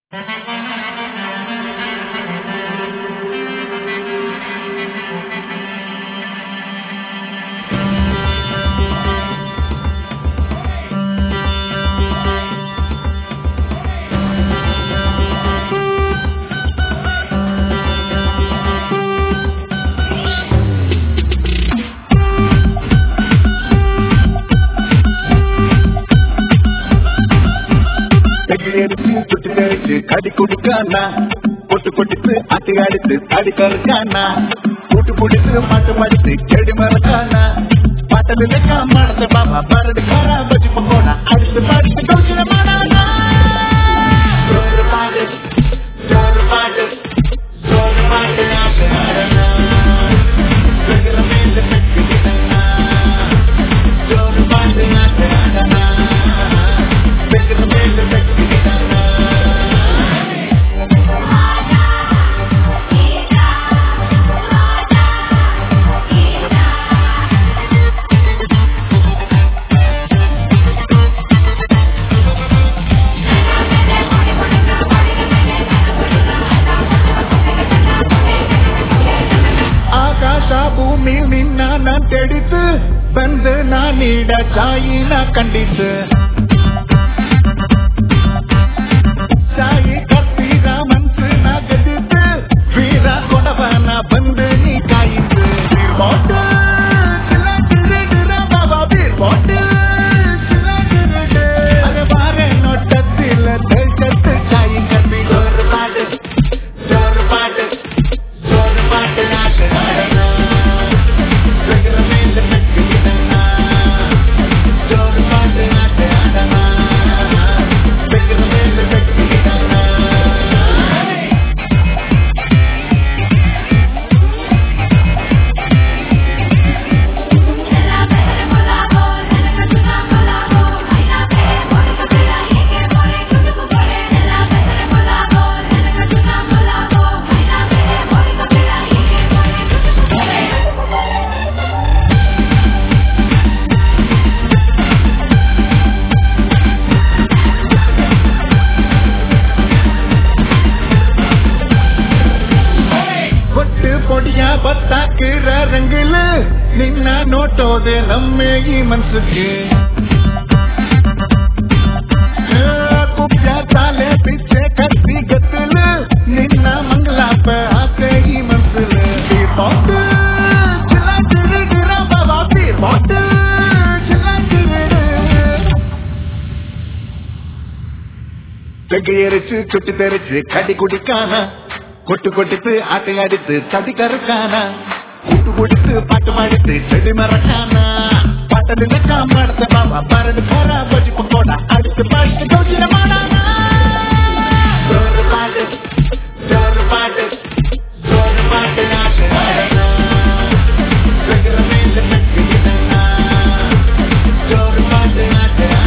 கடி குடிக்கானா பொட்டு பொட்டித்து அட்டி அடித்து தடி கருக்கானா கூட்டு பிடித்து மாட்டு மடித்து செடி மறக்கானா பாட்டது வைக்கா மடத்த பாபா பரடு காரா பஜி போனா அடித்து பாடித்து கௌசில மாடானா ஜோரு பாடு ஜோரு பாடு ஜோரு பாடு நாட்டு ஆடனா வெகுல மேல பெக்குதினா ஜோரு பாடு நாட்டு ஆடனா வெகுல மேல பெக்குதினா ಆಕಾಶ ಭೂಮಿ ನಿನ್ನ ನಾನ್ ತೆಡಿತು ಬಂದು ನಾ ನೀಡ ಚಾಯಿನ ಕಂಡಿತು ಚಾಯಿ ಕತ್ತಿರ ಮನ್ಸು ನಾ ಗೆದ್ದಿತ್ತು ವೀರ ಕೊಡವನ ಬಂದು ನೀ ಕಾಯಿತು ಬೀರ್ ಬಾಟಲ್ ಚಿಲ್ಲ ಚಿರಡಿರ ಬಾಬಾ ಬೀರ್ ಬಾಟಲ್ ಚಿಲ್ಲ ಚಿರಡು ಅರೆ ಬಾರೆ ನೊಟ್ಟತ್ತಿಲ್ಲ ದೇಶತ್ತು ಚಾಯಿ ಕರ್ಬಿ ಜೋರು ಪಾಡು ಜೋರು ಪಾಡು ಜೋರು ಪಾಡು ನಾಟ ನಾಡನ ಬೆಗರ ಮೇಲೆ ಮೆಟ್ಟಿದನ ಜೋರು ಪಾಡು ನಾಟ ಆಡನ ಬೆಗರ ಮೇಲೆ ಮೆಟ್ಟಿದನ ಒಟ್ಟು ಪೊಡಿಯ ಬತ್ತಾಕಿರ ರಂಗಿಲ ನಿನ್ನ ನೋಟೋದೆ ನಮ್ಮೆ ಈ ಮನ್ಸಿಗೆ ಕುಪ್ಯ ತಾಲೆ ಪಿಚ್ಚೆ ಕತ್ತಿ ಗತ್ತಲ ನಿನ್ನ ಮಂಗಲಾಪ ಆಸೆ ಈ ಮನ್ಸಿಲ ಬಾಟಲ್ ಚಿಲ್ಲ ಚಿರಿಡಿರ ಬಾಬಾ ಬೀರ್ ಬಾಟಲ್ ಚಿಲ್ಲ ಚಿರಿಡು ತೆಗೆಯರಿச்சு சுட்டு தெரிச்சு கடி குடிக்கான கொட்டு கொட்டித்து ஆட்டை அடித்து தடி கருக்கானா கூட்டு குடித்து பாட்டு பாடித்து செடி மறக்கானா பாட்டது வைக்காம அடுத்த பாபா பரடு போறா பஜி போடா அடுத்து பாட்டு கௌசில மாடானா ஜோரு பாடு ஜோரு பாடு ஜோரு பாடு நாட்டு ஆடனா வெகுல மேல மெட்டினா ஜோரு பாடு நாட்டு